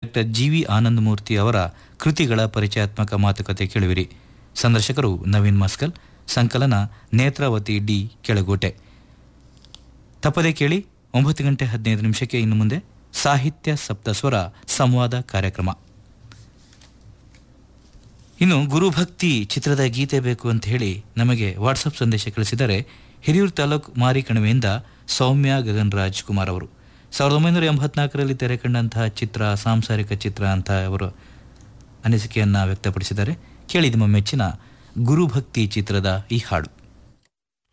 doctor G V Anandamurthy ಅವರ ಕೃತಿಗಳ ಪರಿಚಯಾತ್ಮಕ ಮಾತುಕತೆ ಕೇಳುವಿರಿ ಸಂದರ್ಶಕರು ನವೀನ್ ಮಸ್ಕಲ್ ಸಂಕಲನ ನೇತ್ರಾವತಿ ಡಿ ಕೆಳಗೋಟೆ ತಪ್ಪದೆ ಕೇಳಿ ಒಂಬತ್ತು ಗಂಟೆ ಹದಿನೈದು ನಿಮಿಷಕ್ಕೆ ಇನ್ನು ಮುಂದೆ ಸಾಹಿತ್ಯ ಸಪ್ತಸ್ವರ ಸಂವಾದ ಕಾರ್ಯಕ್ರಮ ಇನ್ನು ಗುರುಭಕ್ತಿ ಚಿತ್ರದ ಗೀತೆ ಬೇಕು ಅಂತ ಹೇಳಿ ನಮಗೆ ವಾಟ್ಸಪ್ ಸಂದೇಶ ಕಳಿಸಿದರೆ ಹಿರಿಯೂರು ತಾಲೂಕು ಮಾರಿಕಣಿವೆಯಿಂದ ಸೌಮ್ಯ ಗಗನ್ ರಾಜ್ ಕುಮಾರ್ ಅವರು ಸಾವಿರದ ಒಂಬೈನೂರ ಎಂಬತ್ನಾಲ್ಕರಲ್ಲಿ ತೆರೆ ಕಂಡಂತಹ ಚಿತ್ರ ಸಾಂಸಾರಿಕ ಚಿತ್ರ ಅಂತ ಅವರು ಅನಿಸಿಕೆಯನ್ನು ವ್ಯಕ್ತಪಡಿಸಿದ್ದಾರೆ ಕೇಳಿ ನಿಮ್ಮ ಮೆಚ್ಚಿನ ಗುರುಭಕ್ತಿ ಚಿತ್ರದ ಈ ಹಾಡು